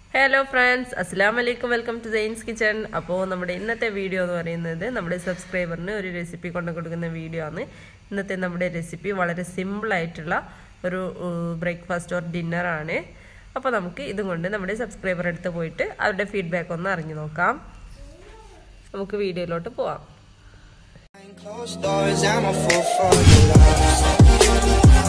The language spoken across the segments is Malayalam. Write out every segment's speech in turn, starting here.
ഹലോ ഫ്രണ്ട്സ് അസ്സാം വലൈക്കും വെൽക്കം ടു ജെയിൻസ് കിച്ചൺ അപ്പോൾ നമ്മുടെ ഇന്നത്തെ വീഡിയോ എന്ന് പറയുന്നത് നമ്മുടെ സബ്സ്ക്രൈബറിന് ഒരു റെസിപ്പി കൊണ്ടു കൊടുക്കുന്ന വീഡിയോ ആണ് ഇന്നത്തെ നമ്മുടെ റെസിപ്പി വളരെ സിമ്പിൾ ആയിട്ടുള്ള ഒരു ബ്രേക്ക്ഫാസ്റ്റ് ഓർ ഡിന്നറാണ് അപ്പോൾ നമുക്ക് ഇതും കൊണ്ട് നമ്മുടെ സബ്സ്ക്രൈബർ അടുത്ത് പോയിട്ട് അവരുടെ ഫീഡ്ബാക്ക് ഒന്ന് അറിഞ്ഞു നോക്കാം നമുക്ക് വീഡിയോയിലോട്ട് പോവാം Closed doors, I'm a fool for your love.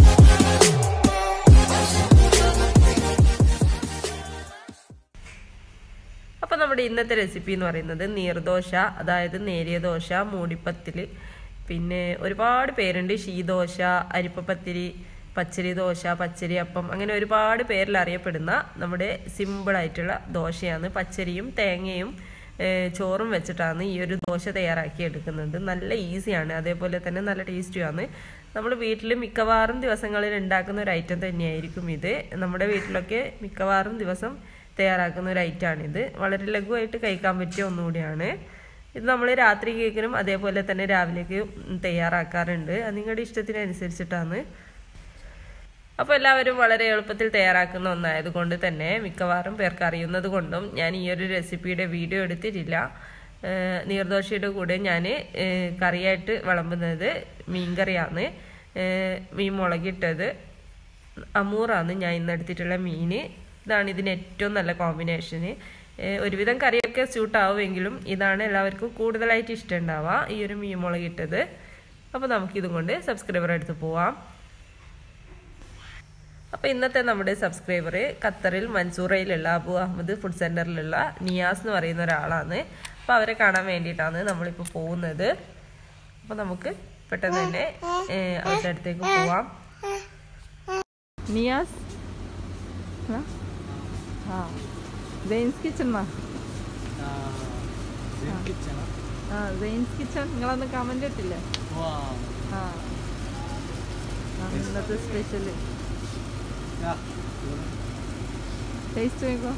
അപ്പോൾ നമ്മുടെ ഇന്നത്തെ റെസിപ്പി എന്ന് പറയുന്നത് നീർദോശ അതായത് നേരിയ ദോശ മൂടിപ്പത്തിൽ പിന്നെ ഒരുപാട് പേരുണ്ട് ഷീദോശ അരിപ്പപ്പത്തിരി പച്ചരി ദോശ പച്ചരി അപ്പം അങ്ങനെ ഒരുപാട് പേരിൽ അറിയപ്പെടുന്ന നമ്മുടെ സിമ്പിളായിട്ടുള്ള ദോശയാണ് പച്ചരിയും തേങ്ങയും ചോറും വെച്ചിട്ടാണ് ഈ ഒരു ദോശ തയ്യാറാക്കി എടുക്കുന്നത് നല്ല ഈസിയാണ് അതേപോലെ തന്നെ നല്ല ടേസ്റ്റിയാണ് നമ്മൾ വീട്ടിൽ മിക്കവാറും ദിവസങ്ങളിൽ ഉണ്ടാക്കുന്ന ഒരു ഐറ്റം തന്നെയായിരിക്കും ഇത് നമ്മുടെ വീട്ടിലൊക്കെ മിക്കവാറും ദിവസം തയ്യാറാക്കുന്ന ഒരു ഐറ്റമാണിത് വളരെ ലഘുവായിട്ട് കഴിക്കാൻ പറ്റിയ ഒന്നുകൂടിയാണ് ഇത് നമ്മൾ രാത്രി കേക്കിനും അതേപോലെ തന്നെ രാവിലേക്ക് തയ്യാറാക്കാറുണ്ട് അത് നിങ്ങളുടെ ഇഷ്ടത്തിനനുസരിച്ചിട്ടാണ് അപ്പോൾ എല്ലാവരും വളരെ എളുപ്പത്തിൽ തയ്യാറാക്കുന്ന ഒന്നായതുകൊണ്ട് തന്നെ മിക്കവാറും പേർക്ക് അറിയുന്നത് കൊണ്ടും ഞാൻ ഈ ഒരു റെസിപ്പിയുടെ വീഡിയോ എടുത്തിട്ടില്ല നീർദോശയുടെ കൂടെ ഞാൻ കറിയായിട്ട് വിളമ്പുന്നത് മീൻകറിയാണ് മീൻ മുളകിട്ടത് അമൂറാണ് ഞാൻ ഇന്ന് എടുത്തിട്ടുള്ള മീൻ ഇതാണ് ഇതിന് ഏറ്റവും നല്ല കോമ്പിനേഷന് ഒരുവിധം കറിയൊക്കെ സ്യൂട്ടാവുമെങ്കിലും ഇതാണ് എല്ലാവർക്കും കൂടുതലായിട്ട് ഇഷ്ടമുണ്ടാവുക ഈ ഒരു മീൻ മുളകിട്ടത് അപ്പോൾ നമുക്കിതും കൊണ്ട് സബ്സ്ക്രൈബർ എടുത്ത് പോവാം അപ്പോൾ ഇന്നത്തെ നമ്മുടെ സബ്സ്ക്രൈബർ ഖത്തറിൽ മൻസൂറയിലുള്ള അബു അഹമ്മദ് ഫുഡ് സെൻറ്ററിലുള്ള നിയാസ് എന്ന് പറയുന്ന ഒരാളാണ് അപ്പോൾ അവരെ കാണാൻ വേണ്ടിയിട്ടാണ് നമ്മളിപ്പോൾ പോകുന്നത് അപ്പോൾ നമുക്ക് പെട്ടെന്ന് തന്നെ അവരുടെ അടുത്തേക്ക് പോവാം നിയാസ് ആ ജെയിൻസ് കിച്ചൺ ആ ജെയിൻസ് കിച്ചൺ നിങ്ങളൊന്ന് കമന്റ് ഇട്ടില്ലേ ആ ഇന്നത്തെ സ്പെഷ്യല് ടേസ്റ്റ് നോക്കോ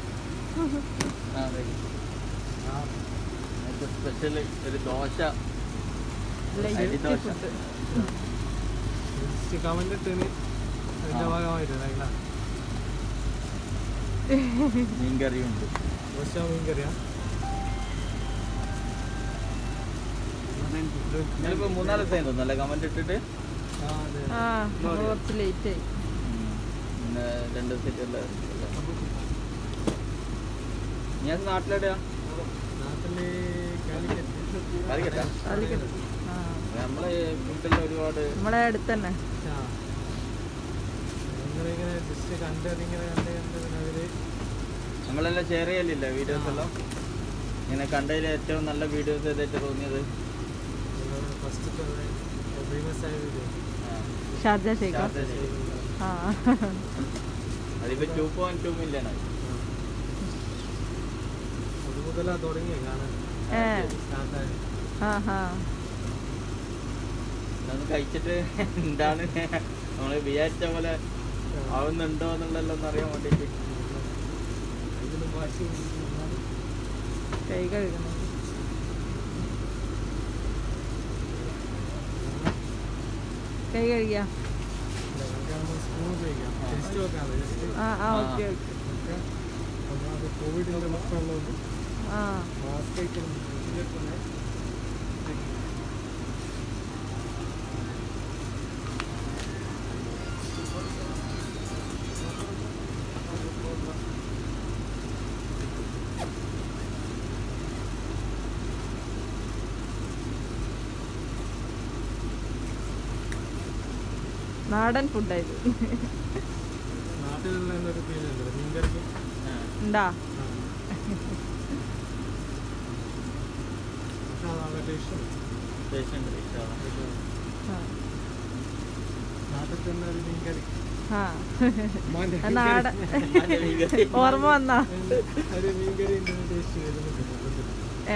സ്പെഷ്യൽ ഒരു dosa light dosa. Food comment ഇട്ടിന് അതിന്റെ ഭാഗമായിട്ട് അല്ല മീൻകറിയുണ്ട് ദോശ മീൻ കറിയാ ഞാനിപ്പോ മൂന്നാല് ദിവസം തോന്നുന്നല്ലേ കമന്റ് ഇട്ടിട്ട് ആ അതെ ആ നമ്മള് കുറച്ച് ലേറ്റ് ആയി പിന്നെ രണ്ട് ദിവസത്തേക്കുള്ള ഞാൻ നാട്ടിലെവിടെയാ നാട്ടില് കാലിക്കറ്റ് കാലിക്കട്ടാ കാലിക്കറ്റ് ആ നമ്മളെ ഫുഡിൽ ഒരുപാട് നമ്മളെ അടുത്ത് തന്നെ ആ നിങ്ങളിങ്ങനെ ജസ്റ്റ് കണ്ട് അതിങ്ങനെ കണ്ട് കണ്ട് പിന്നെ അതില് നമ്മളെല്ലാം ഷെയർ ചെയ്യലില്ലേ വീഡിയോസ് എല്ലാം ഇങ്ങനെ കണ്ടതിൽ ഏറ്റവും നല്ല വീഡിയോസ് ഏതായിട്ട് തോന്നിയത് ഫസ്റ്റ് ഫേമസ് ആയ വീഡിയോ ആ, ഷാർജ ഷേഖ ഷാർജ ഷെയ്ഖ്. ആ അതിപ്പോ ടു പോയിന്റ് ടു മില്യൺ ആയി അത് മുതലാ തുടങ്ങിയ കാണാൻ ഏ സ്റ്റാർട്ടായി ആ ഹാ അതൊന്ന് കഴിച്ചിട്ട് എന്താണ് നമ്മൾ വിചാരിച്ച പോലെ ആവുന്നുണ്ടോ എന്നുള്ളതെല്ലാം ഒന്ന് അറിയാൻ വേണ്ടിയിട്ട് ഇതിന് വാശി കൈ കഴുകുന്നു കൈ കഴുകിയ സ്പൂൺ ഉപയോഗിക്കാം ടേസ്റ്റ് നോക്കാം ജസ്റ്റ് ആ ആ ഓക്കെ ഓക്കെ ഒന്നാമത് കോവിഡിന്റെ മക്കളുള്ളതുകൊണ്ട് ആ മാസ്ക് ആയിട്ട് നാടൻ ഫുഡായത് നാട്ടിലുള്ള ഒരു ഫീൽ ഉണ്ട് മീൻകറിക്ക് ഉണ്ടാ പക്ഷെ അത് നല്ല ടേസ്റ്റ് പേഷ്യൻ്റ് ഇഷ്ടമാണ് ആ. നാട്ടിൽ തന്നെ ഒരു മീൻകറി ആ ഉമ്മാന്റെ ആ നാടൻ ഉമ്മാന്റെ മീൻകറി. ഓർമ്മ വന്നാ ഒരു മീൻകറി ഉണ്ട് ടേസ്റ്റ് വരുന്നുണ്ട് ഏ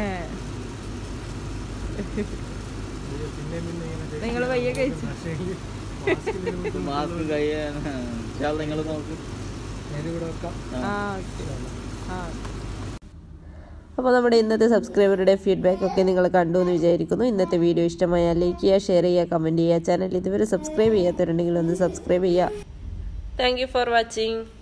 പിന്നെ പിന്നെ ഇങ്ങനെ taste നിങ്ങള് പയ്യെ കഴിച്ചു. പക്ഷേ ഈ mask ല് നമുക്ക് മാസ്ക് കഴിയാൻ നിങ്ങൾ നോക്ക് അതിന്റെ കൂടെ വെക്കാം ആ ഓക്കെ ആ അപ്പോൾ നമ്മുടെ ഇന്നത്തെ സബ്സ്ക്രൈബറുടെ ഫീഡ്ബാക്ക് ഒക്കെ നിങ്ങൾ കണ്ടു എന്ന് വിചാരിക്കുന്നു ഇന്നത്തെ വീഡിയോ ഇഷ്ടമായാൽ ലൈക്ക് ചെയ്യുക ഷെയർ ചെയ്യുക കമൻറ്റ് ചെയ്യുക ചാനൽ ഇതുവരെ സബ്സ്ക്രൈബ് ചെയ്യാത്തവരുണ്ടെങ്കിൽ ഒന്ന് സബ്സ്ക്രൈബ് ചെയ്യുക താങ്ക് യു ഫോർ വാച്ചിങ്